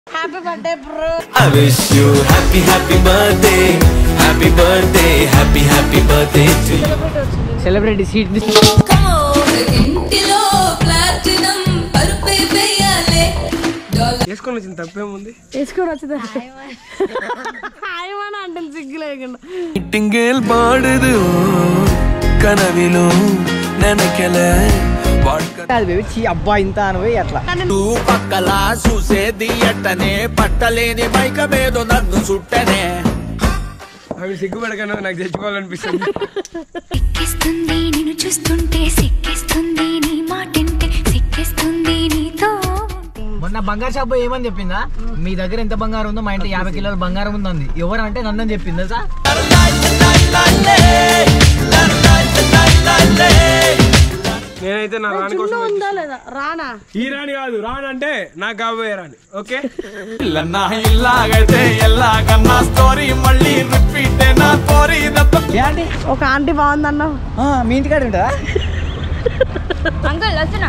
Happy birthday bro I wish you happy, happy birthday. Happy birthday, happy, happy birthday to you. Celebrity seat ఇంటిలో platinum పరుపే వేయాలే dollar వేసుకొని వచ్చింది తప్పేముంది తీసుకొని వచ్చింది హాయమని అంటే సిగ్గు లేకుండా നിറ്റിങ്കേൽ പാടുത് കനവിലോ നനക്കല కాదు బేబీ చీ అబ్బా ఇంత అని అట్లా పక్కల చూసేది ఎట్టనే పట్టలేని మైకమేదో నన్ను చుట్టనే అవి సిగ్గుపడకను నాకు తెచ్చుకోవాలనిపిస్తుంది సిక్కిస్తుంది నిన్ను చూస్తుంటే సిక్కిస్తుంది నీ మాటింటే సిక్కిస్తుంది నీతో మొన్న బంగారు షాప్ ఏమని చెప్పిందా మీ దగ్గర ఎంత బంగారం ఉందో మా ఇంట్లో యాభై కిలోల బంగారం ఉందంది ఎవరు అంటే నన్ను చెప్పింది తెలుసా నేనైతే నా రాణి కోసం ఉందా లేదా రానా ఈ రాణి కాదు రాణి అంటే నాకు కాబోయే రాణి ఓకే ఇల్లన్నా ఇల్లాగైతే ఎల్లాగన్నా స్టోరీ మళ్ళీ రిపీట్ నా స్టోరీ ఏంటి ఒక ఆంటీ బాగుందన్నా ఆ, మీ ఇంటికాడ ఉంటుందా అంకుల్ వస్తున్నా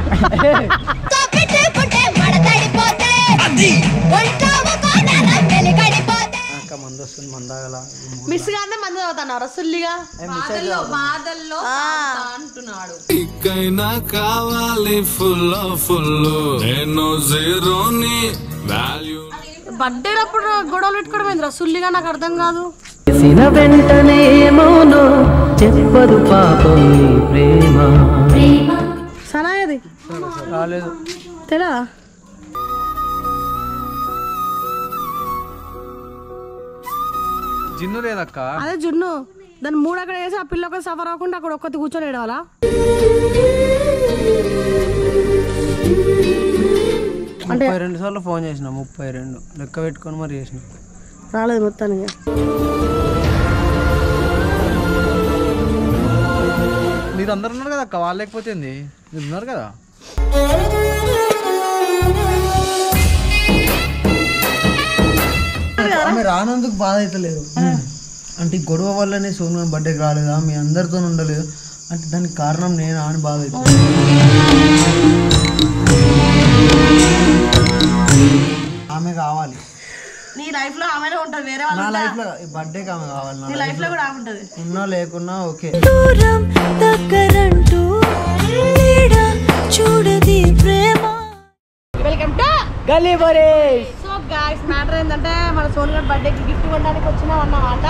మిస్ గానే మంది చదువుతున్నారు సుల్లిగా బాధల్లో అంటున్నాడు ఇకైనా కావాలి ఫుల్ ఫుల్ నేను జీరోని వాల్యూ బర్త్డే అప్పుడు గొడవలు పెట్టుకోవడం ఏంద్రా సుల్లిగా నాకు అర్థం కాదు చేసిన వెంటనే ఏమోనో చెప్పదు పాపం నీ ప్రేమ సనా అది రాలేదు తెలా జిన్ను లేదక్క అదే జున్ను దాన్ని మూడు అక్కడ వేసి ఆ పిల్ల ఒకటి సఫర్ అవ్వకుండా అక్కడ ఒక్కటి కూర్చొని ఏడవాలా అంటే ముప్పై రెండు సార్లు ఫోన్ చేసిన ముప్పై రెండు లెక్క పెట్టుకొని మరి చేసిన రాలేదు మొత్తానికి మీరు అందరు ఉన్నారు కదా అక్క వాళ్ళు లేకపోతే ఏంది? మీరు ఉన్నారు కదా ఆమె రానందుకు బాధ అయితే లేదు అంటే ఈ గొడవ వల్లనే సోను బర్త్డేకి రాలేదా మీ అందరితో ఉండలేదు అంటే దానికి కారణం నేను అని బాధ అవుతుంది ఆమె కావాలి నీ లైఫ్ లో ఆమెనే ఉంటది వేరే నా లైఫ్ లో ఈ బర్త్డేకి ఆమె కావాలి నా లైఫ్ లో కూడా ఆమె ఉంటది ఉన్నా లేకున్నా ఓకే దూరం దగ్గరంటూ లేడా చూడది ప్రేమ వెల్కమ్ టు గల్లీ బరే సో గాయ్స్ మ్యాటర్ ఏంటంటే మన సోను గారి బర్త్డేకి గిఫ్ట్ కొనడానికి వచ్చినాం అన్నమాట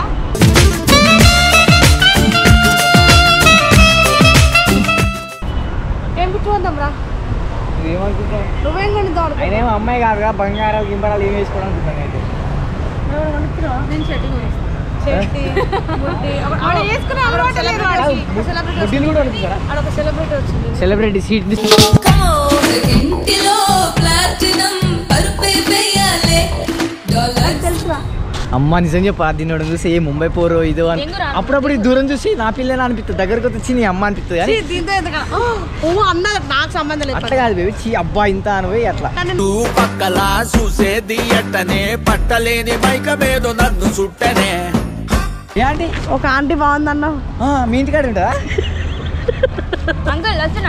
ఏం గిఫ్ట్ కొందాం రా ఏమనుకుంటావు నువ్వేం కొనిద్దాం అనుకో ఆయన ఏమో అమ్మాయి కాదుగా బంగారం గింబరాలు ఏం వేసుకోవడం అనుకుంటాను అయితే ఎవరు కొనుక్కున్నావా? నేను చెట్టు చెట్టి, బుట్టి. ఒక- ఆడ వేసుకునే అలవాటే లేదు వాడికి. ఒక సెలబ్రిటీ బుడ్డీలు కూడా అడుగుతారా ఆడ ఒక సెలబ్రిటీ వచ్చింది సెలబ్రిటీ సీట్ ఇంటిలో ప్లాటినం పరుపే వేయాలే డాలర్ తెలుసురా అమ్మ నిజం చెప్పా దీన్ని చూసి ఏ ముంబై పోరో ఇదో అని అప్పుడప్పుడు ఈ దూరం చూసి నా పిల్లలు అనిపిస్తుంది దగ్గరకు వచ్చి నీ అమ్మ అనిపిస్తుంది కానీ చీ, దీంతో ఎందుకు ఓ అన్న నాకు సంబంధం లేదు అట్లా కాదు బేబీ చీ అబ్బా ఇంత అని అట్లా కానీ పక్కల చూసేది ఎట్టనే పట్టలేని మైకమేదో నన్ను చుట్టనే ఏంటి ఒక ఆంటీ బాగుందన్న ఆ, మీ ఇంటికాడ ఉంటుందా అంకుల్ వస్తున్నా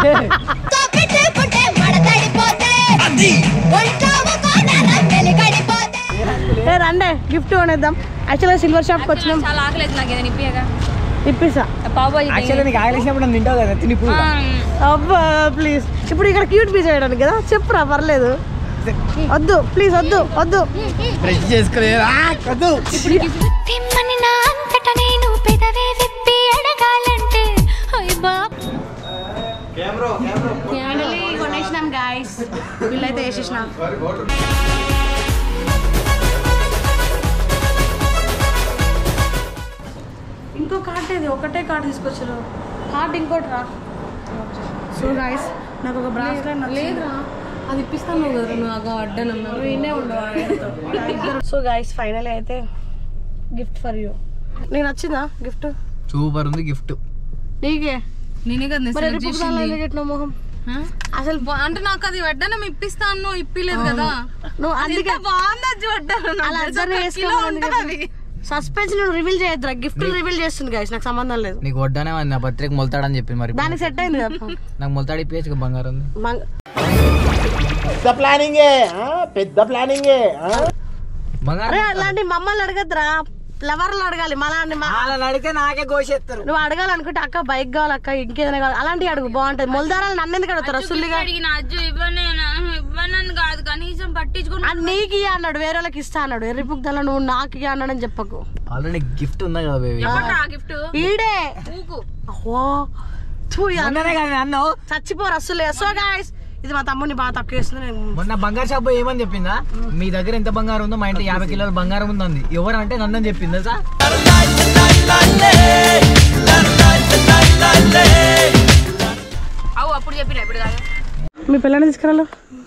ఏ రండే గిఫ్ట్ కొనేద్దాం యాక్చువల్గా సిల్వర్ షాప్కి వచ్చినాం చాలా ఆకలేదు నాకు ఏదైనా ఇప్పియగా ఇప్పిస్తా పావు యాక్చువల్లీ నీకు ఆగలేసినప్పుడు నన్ను తింటావు కదా తిని ఇప్పుడు అబ్బా ప్లీజ్ ఇప్పుడు ఇక్కడ క్యూట్ పీస్ చేయడానికి కదా చెప్పురా పర్లేదు వద్దు ప్లీజ్ వద్దు వద్దు బ్రష్ చేసుకోలేదు తిమ్మని నా అంతట నేను పెదవే విప్పి అడగాలంటే అయ్య బాబ్ Finally కొనేసినాం గాయస్ బిల్ అయితే వేసేసినాం ఇంకో కార్డ్ ఇది ఒకటే కార్డ్ తీసుకొచ్చారు కార్డ్ ఇంకోటి రా సో గాయస్ నాకు ఒక బ్రాస్లెట్ లేదురా అది ఇప్పిస్తాను కదా నువ్వు అగా అడ్డనన్నా నేనే ఉండవు సో గాయస్ ఫైనల్ అయితే గిఫ్ట్ ఫర్ యూ నీకు నచ్చిందా గిఫ్ట్ సూపర్ ఉంది గిఫ్ట్ నీకే నేనే కదా మరి ఎరుపు దానిలో ఎందుకు పెట్టినావు మొహం అసలు అంటే నాకు అది వడ్డానం ఇప్పిస్తాను ఇప్పిలేదు కదా నువ్వు అందుకే బాగుంది అది వడ్డానం అలా అర్థం చేసుకోవాలి సస్పెన్స్ నువ్వు రివీల్ చేయొద్దురా గిఫ్ట్ రివీల్ చేస్తుంది గైస్ నాకు సంబంధం లేదు నీకు వడ్డానే నా బర్త్డేకి మొలతాడని చెప్పి మరి దానికి సెట్ అయింది కదా నాకు మొలతాడి ఇప్పించు బంగారం ఉంది మంగ- బంగారం అరే అలాంటి మమ్మల్ని అడగద్దురా లవర్లు అడగాలి మళ్ళీ వాళ్ళని అడిగితే నాకే కోసేస్తారు నువ్వు అడగాలనుకుంటే అక్క బైక్ కావాలి అక్క ఇంకేదైనా కావాలి అలాంటివి అడుగు బాగుంటది మొలదారాలు నన్ను ఎందుకు అడుగుతారా సుల్లిగా అడిగిన అజ్జు ఇవ్వనే ఇవ్వనని కాదు కనీసం పట్టించుకుని ఆ నీకు ఇయ్య అన్నాడు వేరే వాళ్ళకి ఇస్తా అన్నాడు ఎర్రిపుగ్దల నువ్వు నాకు ఇయ్య అన్నాడని చెప్పకు ఆల్రెడీ గిఫ్ట్ ఉందా కదా బేబీ ఆ గిఫ్ట్ ఈడే ఊకు అవ్వా థూ, ఈ అన్న మొన్ననే కదా అన్నావు చచ్చిపోరు అస్సలే సో గాయస్ ఇది మా తమ్ముడిని బాగా తక్కువ వేస్తుంది నేను మొన్న బంగారు షాప్ ఏమని చెప్పిందా మీ దగ్గర ఎంత బంగారం ఉందో మా ఇంట్లో యాభై కిలోల బంగారం ఉందంది ఎవరు అంటే నన్ను చెప్పిందా సార్ అవు అప్పుడు చెప్పిన ఇప్పుడు కాదు మీ పిల్లని తీసుకురాలు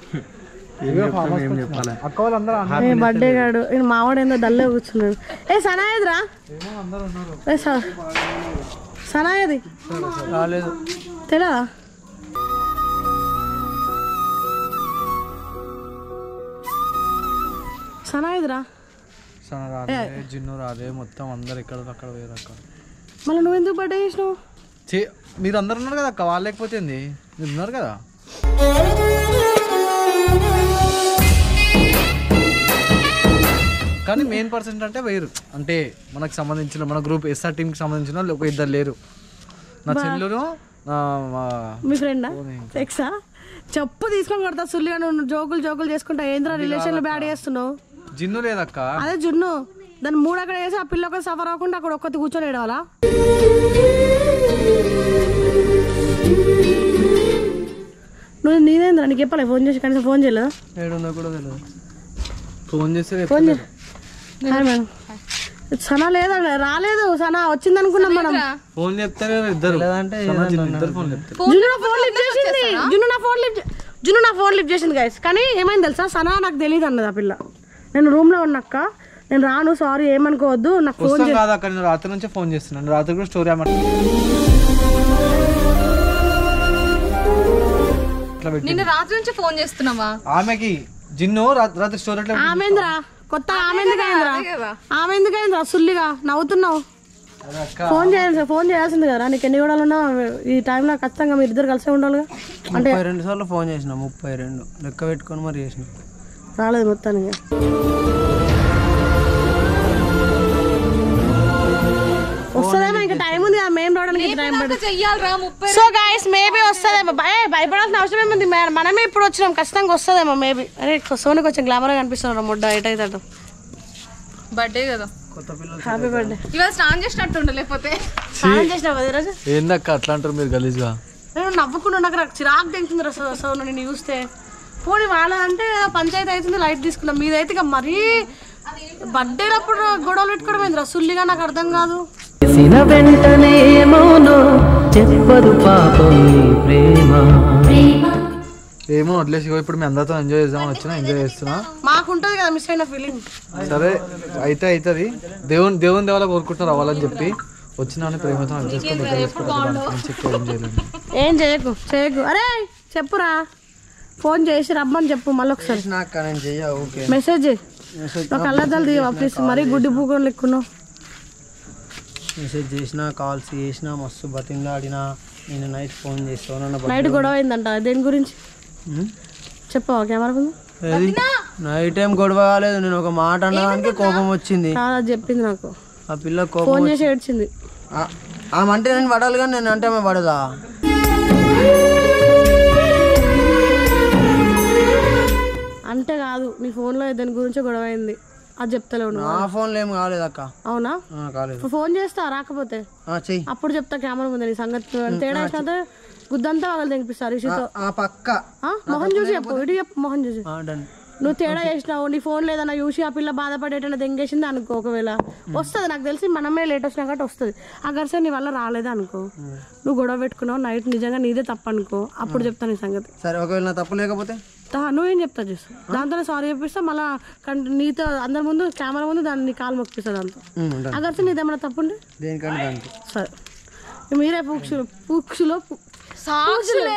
ఏం చెప్పాలి అక్క వాళ్ళందరూ ఏ బర్త్డే గాడు ఈయన మావాడు ఏందో దల్లే కూర్చున్నాడు ఏ సనాయదిరా ఏ స- సనాయది రాలేదు తెలియదా సనాయదిరా సన రాదే జిన్ను రాదే మొత్తం అందరు ఇక్కడ అక్కడ వేరు అక్క మళ్ళీ నువ్వు ఎందుకు బర్త్డే చేసినావు చే మీరు అందరు ఉన్నారు కదా అక్క వాళ్ళు లేకపోతే ఏంది మీరు ఉన్నారు కదా కానీ మెయిన్ పర్సెంట్ అంటే వేరు అంటే మనకు సంబంధించిన మన గ్రూప్ ఎస్ఆర్ టీంకి సంబంధించిన వాళ్ళు ఒక ఇద్దరు లేరు నా చెల్లెను నా మా మీ ఫ్రెండా ఎక్సా చెప్పు తీసుకొని కొడతా సుల్లిగా నువ్వు జోకులు జోకులు చేసుకుంటా ఏంద్రా రిలేషన్లో బ్యాడ్ చేస్తున్నావు జిన్ను లేదక్క అదే జున్ను దాన్ని మూడు అక్కడ వేసి ఆ పిల్ల ఒకటి సఫర్ అవ్వకుండా అక్కడ ఒక్కటి కూర్చొని ఏడవాలా నువ్వు నీదేంద్రా నీకు చెప్పలే ఫోన్ చేసి కనీసం ఫోన్ చేయలేదా ఏడుందో కూడా తెలియదు ఫోన్ చేస్తే ఫోన్ చేయి హాయ్ మేడం సనా లేదా రాలేదు సనా వచ్చింది అనుకున్నాం మనం ఫోన్ చెప్తారు ఇద్దరు సన జిన్ను ఇద్దరు ఫోన్ చెప్తారు జున్ను నా ఫోన్ లిఫ్ట్ చేసింది జున్ను నా ఫోన్ లిఫ్ట్ జున్ను నా ఫోన్ లిఫ్ట్ చేసింది గైస్ కానీ ఏమైంది తెలుసా సనా నాకు తెలియదు అన్నది ఆ పిల్ల నేను రూమ్ లో ఉన్నాక నేను రాను సారీ ఏమనుకోవద్దు నాకు ఫోన్ వస్తాం కాదు అక్కడ నేను రాత్రి నుంచే ఫోన్ చేస్తున్నాను రాత్రి కూడా స్టోరీ అన్నమాట ఇట్లా పెట్టి నిన్న రాత్రి నుంచి ఫోన్ చేస్తున్నావా ఆమెకి జిన్ను రా- రాత్రి స్టోరీ అట్లా ఆమెంద్రా కొత్త ఆమె ఎందుకైందిరా ఆమె ఎందుకైందిరా సుల్లిగా నవ్వుతున్నావు అదే అక్క ఫోన్ చేయాలి ఫోన్ చేయాల్సింది కదా నీకు ఎన్ని కూడా ఉన్నా ఈ టైంలో ఖచ్చితంగా మీరు ఇద్దరు కలిసే ఉండాలిగా అంటే ముప్పై రెండు సార్లు ఫోన్ చేసిన ముప్పై రెండు లెక్క పెట్టుకొని మరి చేసిన రాలేదు మొత్తానికి వస్తుందేమో ఇంకా టైం ఉంది కదా మేము రావడానికి టైం పడుతుంది చెయ్యాలరా ముప్పై సో గాయస్ మేబీ వస్తుందేమో భయ- భయపడాల్సిన అవసరం ఏముంది మే- మనమే ఇప్పుడు వచ్చినాం ఖచ్చితంగా వస్తుందేమో మేబీ అరే సోని కొంచెం గ్లామర్గా కనిపిస్తున్నారు ముడ్డ ఎటైతే అటు బర్త్డే కదా హ్యాపీ బర్త్డే ఇవాళ స్నానం చేసినట్టు ఉండు లేకపోతే స్నానం చేసినావు కదా ఈరోజు ఏందక్క అట్లా అంటారు మీరు గలీజ్గా నేను నవ్వుకున్నా నాకు నాకు చిరాకు తెంచుందిరా సో సోను నేను చూస్తే పోనీ వాళ్ళదంటే ఏదో పంచాయతీ అవుతుంది లైట్ తీసుకున్నాం మీదైతే ఇక మరీ బర్త్డే అప్పుడు గొడవలు పెట్టుకోవడం ఏందిరా సుల్లిగా నాకు అర్థం కాదు చేసిన వెంటనే మౌనో చెప్పదు పాపం నీ ప్రేమ ఏమో వదిలేసి ఇగో ఇప్పుడు మీ అందరితో ఎంజాయ్ చేద్దామని వచ్చినా ఎంజాయ్ చేస్తున్నా మాకుంటది కదా మిస్ అయిన ఫీలింగ్ సరే అయితే అవుతుంది దేవుని దేవుని దేవాల కోరుకుంటున్నారు అవ్వాలని చెప్పి వచ్చినా అని ప్రేమతో అని చేసుకొని దగ్గర చేసుకుంటారు దానికి ఎక్కువ ఏం చేయలేదు ఏం చేయకు చేయకు అరే చెప్పురా ఫోన్ చేసి రమ్మని చెప్పు మళ్ళీ ఒకసారి నాకు నేను చెయ్య ఓకే మెసేజ్ చేయి ఒక కళ్ళద్దాలు దిగ ప్లీజ్ మరీ గుడ్డి పూకొని లెక్కున్నావు మెసేజ్ చేసిన కాల్స్ చేసిన మస్తు బతిమలాడినా నేను నైట్ ఫోన్ చేస్తాను నన్ను నైట్ గొడవ అయిందంట దేని గురించి చెప్పవా కెమెరా ముందు నైట్ టైం గొడవ కాలేదు నేను ఒక మాట అనడానికి కోపం వచ్చింది కాదు అది చెప్పింది నాకు ఆ పిల్ల కోపం ఫోన్ చేసి ఏడ్చింది ఆ- ఆమె అంటే నేను పడాలి కానీ నేను అంటే ఆమె పడదా అంటే కాదు నీ ఫోన్లో దాని గురించి గొడవ అయింది అది చెప్తలేవు నువ్వు నా ఫోన్లో ఏం కాలేదు అక్క అవునా ఆ, కాలేదు ఇప్పుడు ఫోన్ చేస్తా రాకపోతే ఆ, చెయ్యి అప్పుడు చెప్తా కెమెరా ముందు నీ సంగతి తేడా వేసినట్టు గుద్దంతా వాళ్ళు తెగిపిస్తారు ఇషితో ఆ పక్క ఆ? మొహం చూసి చెప్పు ఇటు చెప్పు మొహం చూసి డన్ నువ్వు తేడా చేసినావు నీ ఫోన్ లేదన్నా చూసి ఆ పిల్ల బాధపడేటన్నా దెంగేసింది అనుకో ఒకవేళ వస్తుంది నాకు తెలిసి మనమే లేట్ వచ్చినా కాబట్టి వస్తుంది ఆ గర్సే నీ వల్ల రాలేదు అనుకో నువ్వు గొడవ పెట్టుకున్నావు నైట్ నిజంగా నీదే తప్పు అనుకో అప్పుడు చెప్తాను నీ సంగతి సరే ఒకవేళ నా తప్పు లేకపోతే తా- నువ్వేం చెప్తా చూసు దాంతోనే సారీ చెప్పిస్తా మళ్ళా కన్- నీతో అందరి ముందు కెమెరా ముందు దాన్ని నీ కాలు మొక్కిస్తా దాంతో ఉమ్, done. ఆ గర్సే నీదేమైనా తప్పుండి దేనికంటే దానికి సరే మీరే పూక్షులు పూక్షులో సాక్షులే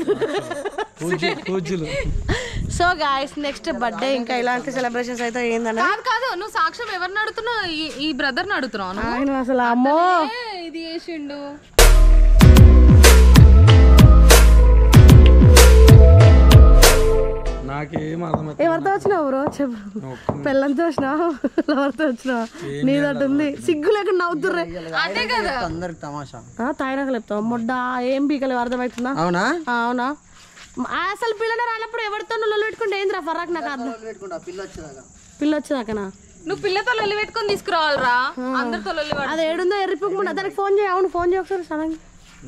పూజలు సో గాయస్ నెక్స్ట్ బర్త్డే ఇంకా ఇలాంటి సెలబ్రేషన్స్ అయితే ఏందన్న కాదు కాదు నువ్వు సాక్ష్యం ఎవరిని అడుగుతున్నావు ఈ- ఈ బ్రదర్ని అడుగుతున్నావు నువ్వు? ఆయన అసలు అమ్మో ఏ, ఇది చేసిండు నాకేం అర్థం ఎవరితో వచ్చినావు బ్రో చెప్పు పిల్లలతో వచ్చినావు ఎవరితో వచ్చినావు నీదోటి ఉంది సిగ్గు లేకుండా నవ్వుతుర్రే అదే కదా అందరికి తమాషా తాయినాక లేపుతావు మొడ్డ ఏం పీకలేవు అర్థమవుతుందా అవునా ఆ, అవునా ఆ, అసలు పిల్లలు రానప్పుడు ఎవరితో నువ్వు పెట్టుకుంటే ఏందిరా ఫరాక్ నాకు అర్థం పెట్టుకుంటా పిల్ల వచ్చేదాకా పిల్ల వచ్చేదాకనా నువ్వు పిల్లతో లొల్లి పెట్టుకొని తీసుకురావాలరా అందరితో లొల్లి పడ- అది ఏడుందో ఎర్రిపోకుండా దానికి ఫోన్ చేయి అవును ఫోన్ చేయి ఒకసారి సడన్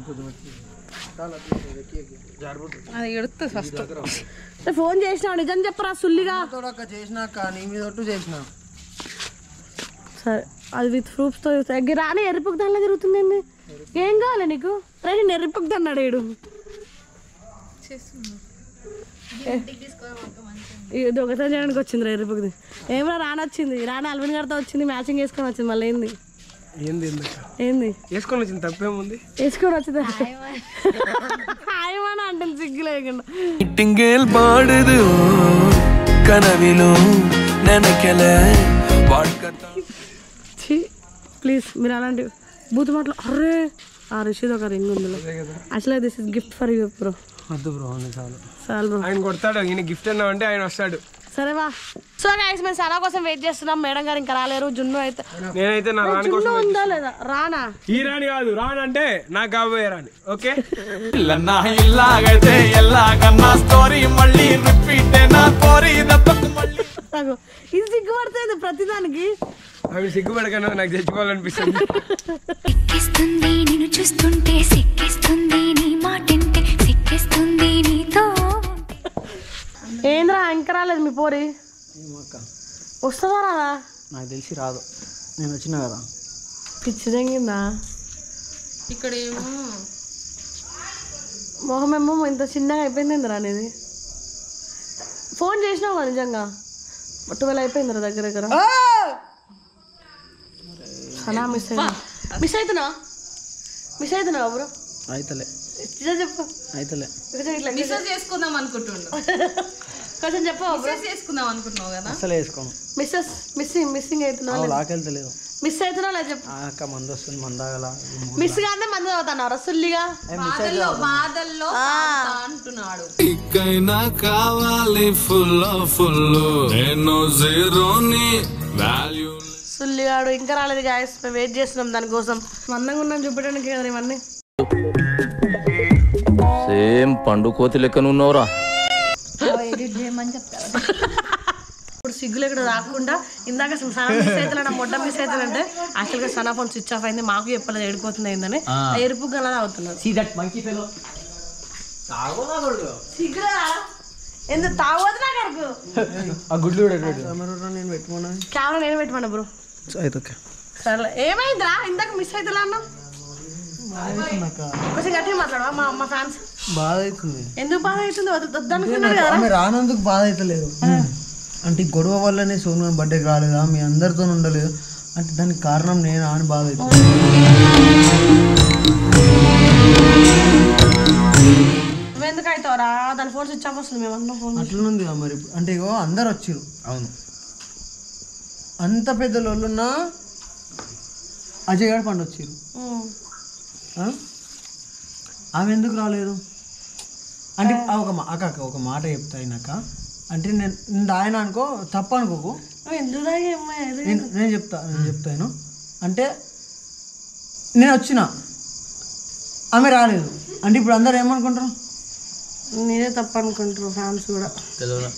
అది ఎడుతుంది ఫస్ట్ ఫోన్ చేసినావు నిజం చెప్పరా సుల్లిగా తోడక్క చేసినాక నీ మీద ఒట్టు చేసిన సరే అది విత్ ప్రూఫ్స్తో రాని ఎర్రిపోకు దానిలో జరుగుతుంది ఏంది ఏం కావాలి నీకు రే నేను ఎర్రిపోకు అన్నాడు ఏడు ఇది ఒకసారి చేయడానికి వచ్చింది రా ఎర్రిపోకుది ఏమరా రానొచ్చింది రాని అల్విన్ గారితో వచ్చింది మ్యాచింగ్ వేసుకొని వచ్చింది మళ్ళీ ఏంది ఏంది ఎందుకు ఏంది వేసుకొని వచ్చింది తప్పేముంది వేసుకొని వచ్చింది హాయమని అంటే సిగ్గు లేకుండా നിറ്റിങ്കേൽ പാടുത് കനവിലോ നനക്കല വാഴ്ക്കത്ത ఛీ ప్లీజ్ మీరు అలాంటి బూత్ మాటలు అర్రే ఆ రిషిద్ ఒక రింగ్ ఉంది యాక్చువల్గా this is gift for you bro వద్దు బ్రో చాలు చాలు బ్రో ఆయన కొడతాడు ఈయన గిఫ్ట్ అన్నా అంటే ఆయన వస్తాడు సరే వా సో గైస్ మేము సనా కోసం వెయిట్ చేస్తున్నాం మేడం గారు ఇంకా రాలేరు జున్ను అయితే నేనైతే నా రాణి జున్ను కోసం ఉందా లేదా రానా ఈ రాణి కాదు రాణి అంటే నాకు కాబోయే రాణి ఓకే ಇಲ್ಲನ್ನ ಇಲ್ಲಾಗೈತೆ ಎಲ್ಲ ಕನ್ನ ಸ್ಟೋರಿ ಮಳ್ಳಿ ರಿಪೀಟ್ ನಾ ಕೋರಿ ದತ್ತಕ್ಕೆ ಮಳ್ಳಿ నాకు ఇది సిగ్గుపడుతుంది ప్రతిదానికి అవి సిగ్గుపడకను నాకు తెచ్చుకోవాలనిపిస్తుంది ఎక్కిస్తుంది నిన్ను చూస్తుంటే సిక్కిస్తుంది నీ మాటింటే సిక్కిస్తుంది నీతో ఏంద్రా ఇంకా రాలేదు మీ పోరి వస్తుందా రాదా నాకు తెలిసి రాదు నేను వచ్చినా కదా పిచ్చి తెంగిందా ఇక్కడ ఏమో మొహం ఏమో ఇంత చిన్నగా అయిపోయింది ఏందిరా అనేది ఫోన్ చేసినావు కదా నిజంగా ట్వెల్వ్ అయిపోయిందిరా దగ్గర దగ్గర సనా మిస్ అయినా మిస్ అవుతున్నా మిస్ అవుతున్నావా బ్రో అయితలే నిజం చెప్పు అయితలే కొంచెం ఇట్లా మిస్సెస్ చేసుకుందాం అనుకుంటుండు కొంచెం చెప్పు మిస్సెస్ చేసుకుందాం అనుకుంటున్నావు కదా అసలు వేసుకోను మిస్సెస్ మిస్సింగ్ మిస్సింగ్ అవుతున్నావు లాకెళ్తలేదు మిస్ అవుతున్నావు లేదా చెప్పు ఆ అక్క మందు వస్తుంది మందాగల మిస్ గానే మంది అవుతాను రసుల్లిగా బాధల్లో బాధల్లో తాగుతా అంటున్నాడు ఇకైనా కావాలి ఫుల్ ఫుల్ నేను జీరోని వాల్యూ సుల్లిగాడు ఇంకా రాలేదు గాయస్ మేము వెయిట్ చేస్తున్నాం దానికోసం మందంగా ఉన్నాం చూపించడానికి కదా ఇవన్నీ సేమ్ పండు కోతి లెక్కనున్నావురా ఇప్పుడు సిగ్గులు ఇక్కడ రాకుండా ఇందాక అసలు సనా మిస్ అవుతున్నా మొట్ట మిస్ అవుతానంటే యాక్చువల్గా సనా ఫోన్ స్విచ్ ఆఫ్ అయింది మాకు చెప్పలేదు ఎడిపోతుంది అయిందని ఆ ఎరుపు గల అవుతున్నారు సీ దట్ మంకీ ఫెలో సిగ్గులు ఎందుకు తాగోదు నాకు అరకు ఆ గుడ్లు కూడా పెట్టు. కెమెరా నేను పెట్టుకున్నా కెమెరా నేను పెట్టమన్నా బ్రో అయితే ఓకే సరే ఏమైందిరా ఇందాక మిస్ అవుతున్నా అన్నావు కొంచెం గట్టిగా మాట్లాడవా మా మా ఫ్యాన్స్ బాధ అవుతుంది ఎందుకు బాధ అవుతుంది వద్దు- వద్దనుకున్నారు కదా ఆమె రానందుకు బాధ అవుతలేదు అంటే ఈ గొడవ వల్లనే సోను బర్త్డేకి రాలేదా మీ అందరితో ఉండలేదు అంటే దానికి కారణం నేను అని బాధ అవుతుంది నువ్వు ఎందుకు అవుతావురా దాని ఫోన్ స్విచ్ ఆఫ్ వస్తుంది మేము అన్న ఫోన్ అట్లనుంది కదా మరి ఇప్పుడు. అంటే ఇగో అందరు వచ్చిర్రు అవును అంత పెద్ద లోళ్ళున్నా అజయ్ గారు పండు వచ్చిర్రు ఆ? ఆమె ఎందుకు రాలేదు అంటే ఆ ఒక మా అక్క అక్క, ఒక మాట చెప్తా అయినాక అంటే నేను నేను ఆయన అనుకో తప్ప అనుకోకు నువ్వు ఎందుకు తాగే అమ్మాయి అది? నేను నేను చెప్తా నేను చెప్తాను అంటే నేను వచ్చిన ఆమె రాలేదు అంటే ఇప్పుడు అందరు ఏమనుకుంటారు నేనే తప్ప అనుకుంటారు ఫ్యాన్స్ కూడా తెలియదు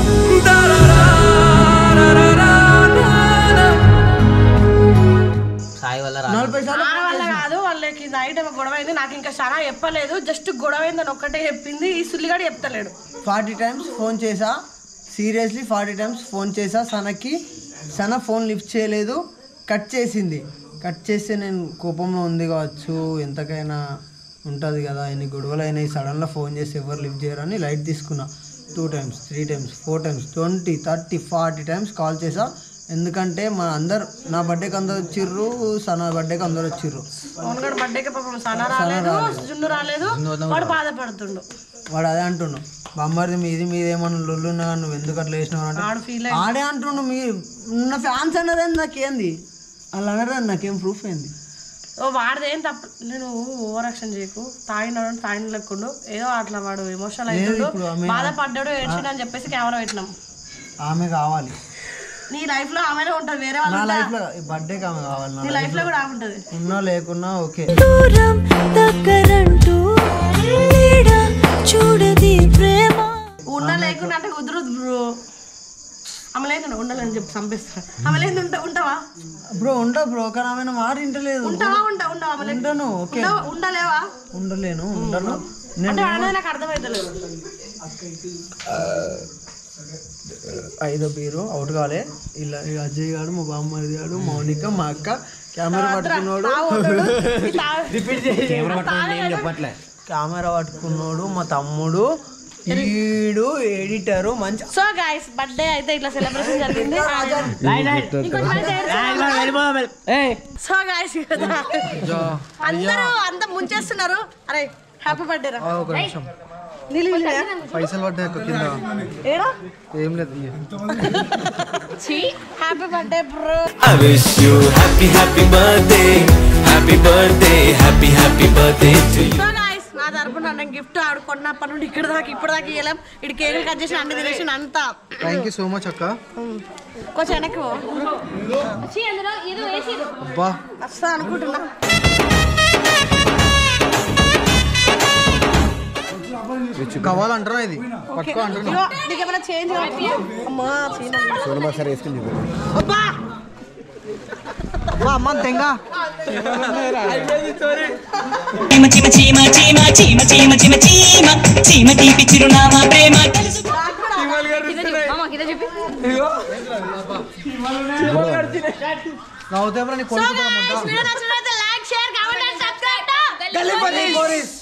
సాయి వల్ల రా నలభై సార్లు నా వల్ల కాదు వాళ్ళకి నైట్ ఏమో గొడవ అయింది నాకు ఇంకా చాలా చెప్పలేదు జస్ట్ గొడవ అయిందని ఒక్కటే చెప్పింది ఈ సుల్లిగాడు చెప్తలేడు ఫార్టీ టైమ్స్ ఫోన్ చేసా సీరియస్లీ ఫార్టీ టైమ్స్ ఫోన్ చేసా సనకి సన ఫోన్ లిఫ్ట్ చేయలేదు కట్ చేసింది కట్ చేస్తే నేను కోపంలో ఉంది కావచ్చు ఎంతకైనా ఉంటుంది కదా ఎన్ని గొడవలు అయినాయి సడన్గా ఫోన్ చేసి ఎవరు లిఫ్ట్ చేయరని లైట్ తీసుకున్నా two times three times four times twenty thirty forty times call చేసా ఎందుకంటే మన అందరు నా బర్త్డేకి అందరు వచ్చిర్రు సన బర్త్డేకి అందరు వచ్చిర్రు పవన్ బర్త్డేకి పాపం సన రాలేదు జున్ను రాలేదు వాడు బాధపడుతుండు వాడు అదే అంటుండు బొమ్మది మీది మీది ఏమన్నా లొల్లున్నా కానీ నువ్వు ఎందుకు అట్లా వేసినావు అంటే ఆడు ఫీల్ ఆడే అంటుండు మీ నా ఫ్యాన్స్ అన్నది నాకేంది అలా అన్నది నాకేం ప్రూఫ్ అయింది ఓ వాడిది ఏం తప్పు నేను ఓవర్ యాక్షన్ చేయకు తాగినాడు తాగిన లెక్కుండు ఏదో అట్లా వాడు ఎమోషనల్ అవుతుండు ఇప్పుడు ఆమె- బాధపడ్డాడు ఏడ్చిండు అని చెప్పేసి కెమెరా పెట్టినాం ఆమె కావాలి నీ లైఫ్ లో ఆమెనే ఉంటుంది వేరే వాళ్ళు నా ఉంటా? లైఫ్ లో బర్త్డేకి ఆమె కావాలి నా నీ లైఫ్ లో కూడా ఆమె ఉంటుంది ఉన్నా లేకున్నా ఓకే దూరం దగ్గరంటూ నీడ చూడది ప్రేమ ఉండ లేకుండా అంటే కుదరదు బ్రో ఆమె లేకుండా ఉండాలని చెప్పి చంపేస్తా ఆమె లేదు ఉంటా ఉంటావా బ్రో ఉంటా బ్రో కానీ ఆమె నా మాట వింటలేదు ఉంటావా ఉంటా ఉండవా ఆమె లేకుండా ఉండను ఓకే ఉండవా? ఉండలేవా ఉండలేను ఉండను నేను అంటే అనేది నాకు అర్థమవుతలేదు ఐదో పేరు అవుట్ కాలే ఇలా ఈ అజయ్ గారు మా బామ్మది గారు మౌనిక మా అక్క కెమెరా పట్టుకున్నాడు చెప్పట్లే కెమెరా పట్టుకున్నాడు మా తమ్ముడు ఈడు ఎడిటర్ మంచి సో గాయస్ బర్త్డే అయితే ఇట్లా సెలబ్రేషన్ జరిగింది సో గాయస్ అందరూ అంత ముంచేస్తున్నారు అరే హ్యాపీ బర్త్డే రా ఆ, ఒక నిమిషం నీళ్ళు ఇల్లురా? పైసలు పడ్డాయి అక్క కింద ఏడా ఏం లేదు ఇయ్య. ఛీ happy birthday bro I wish you happy happy birthday happy birthday happy happy birthday to you so guys నా తరపున నేను గిఫ్ట్ ఆడు కొన్నప్పటి నుండి ఇక్కడ దాకా ఇప్పుడు దాకా ఇవ్వలేం ఇటు కేకులు కట్ చేసి అన్ని తినేసి అంతా థ్యాంక్ యూ సో మచ్ అక్క కొంచెం వెనక్కి పో. అందులో ఏదో వేసి అబ్బా వస్తా అనుకుంటున్నా కావాలంటారా ఇది పట్టుకో అంటున్నా ఇగో, నీకేమైనా చేంజ్ అమ్మా చీన అబ్బా అబ్బా అమ్మ తెంగా చీమ చీమ చీమ చీమ చీమ చీమ చీమ చీమ చీమ తీపి చిరునామా ప్రేమ తెలుసు మామ కింద చెప్పి నవ్వుతే నీ సో కొడుకు గాయ్స్ వీడియో నచ్చినట్లయితే like share comment and subscribe గల్లీపల్లి కోరిస్